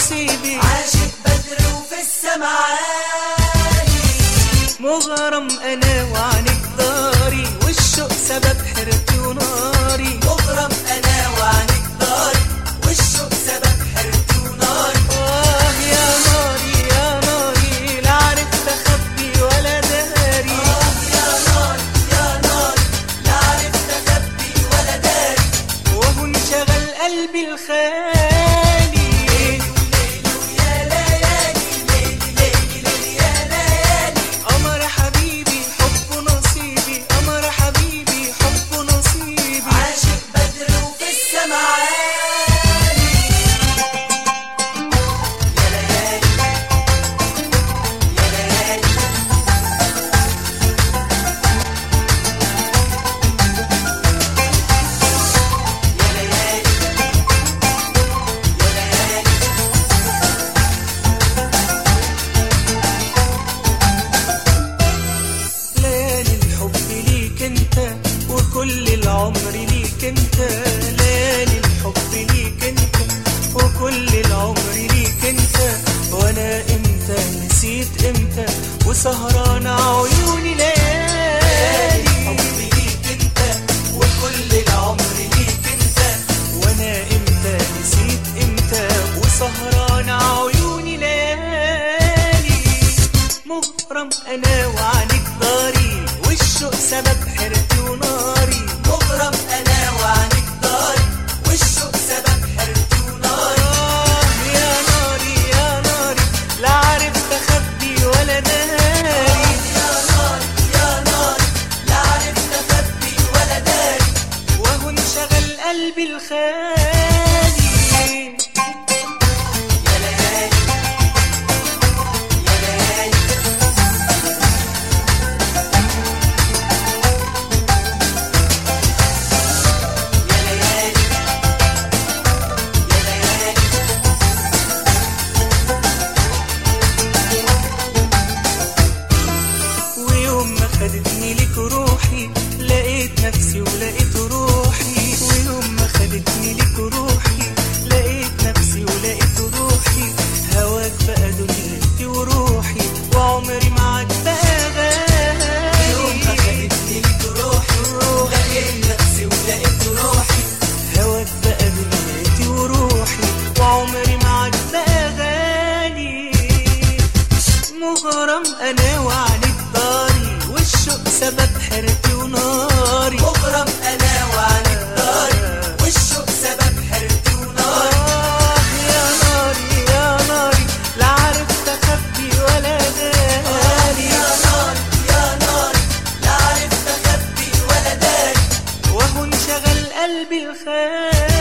نصيبي عاشق بدر وفي السمعاني مغرم انا وعنك داري والشوق سبب حيرتي وناري مغرم انا وعنك داري والشوق سبب حيرتي وناري آه يا ناري يا ناري لا عرفت اخبي ولا داري آه يا نار يا نار لا عرفت اخبي ولا داري وهو انشغل قلبي الخالي ليل ويا ليالي ليل ليل ليل يا ليالي قمر حبيبي حب نصيبي قمر حبيبي حب نصيبي عاشق بدر وفي السمعاني يا ليالي يا ليالي يا ليالي يا ليالي ليالي الحب ليك انت وكل العمر ليك انت ليالي الحب ليك انت وكل العمر ليك انت وانا امتى نسيت امتى وسهران عيوني ليالي حب ليك انت وكل العمر ليك انت وانا امتى نسيت امتى وسهران عيوني ليالي مغرم انا وعنك داري والشوق سبب حيرتي وناري مغرم انا وعنك داري والشوق سبب حيرتي وناري آه يا ناري يا ناري لا عرفت اخبي ولا داري يا نار يا نار لا عرفت اخبي ولا داري وهو انشغل قلبي الخالي يا ليالي يا ليالي يا ليالي يا ليالي ويوم ما خدتني لك روحي لقيت نفسي ولقيت روحي ويوم ما خدتني لك روحي لقيت نفسي ولقيت روحي هواك بقى دنيتي وروحي وعمري معاك بقى يوم ما غالي خدتني لك روحي لقيت نفسي ولقيت روحي هواك بقى دنيتي وروحي وعمري معاك بقى غالي مغرم انا وعنك داري والشوق سبب حيرتي وناري مغرم انا وعنك داري والشوق سبب حيرتي وناري آه يا ناري يا ناري لا عرفت اخبي ولا داري يا نار يا نار لا عرفت اخبي ولا داري وهو انشغل قلبي الخالي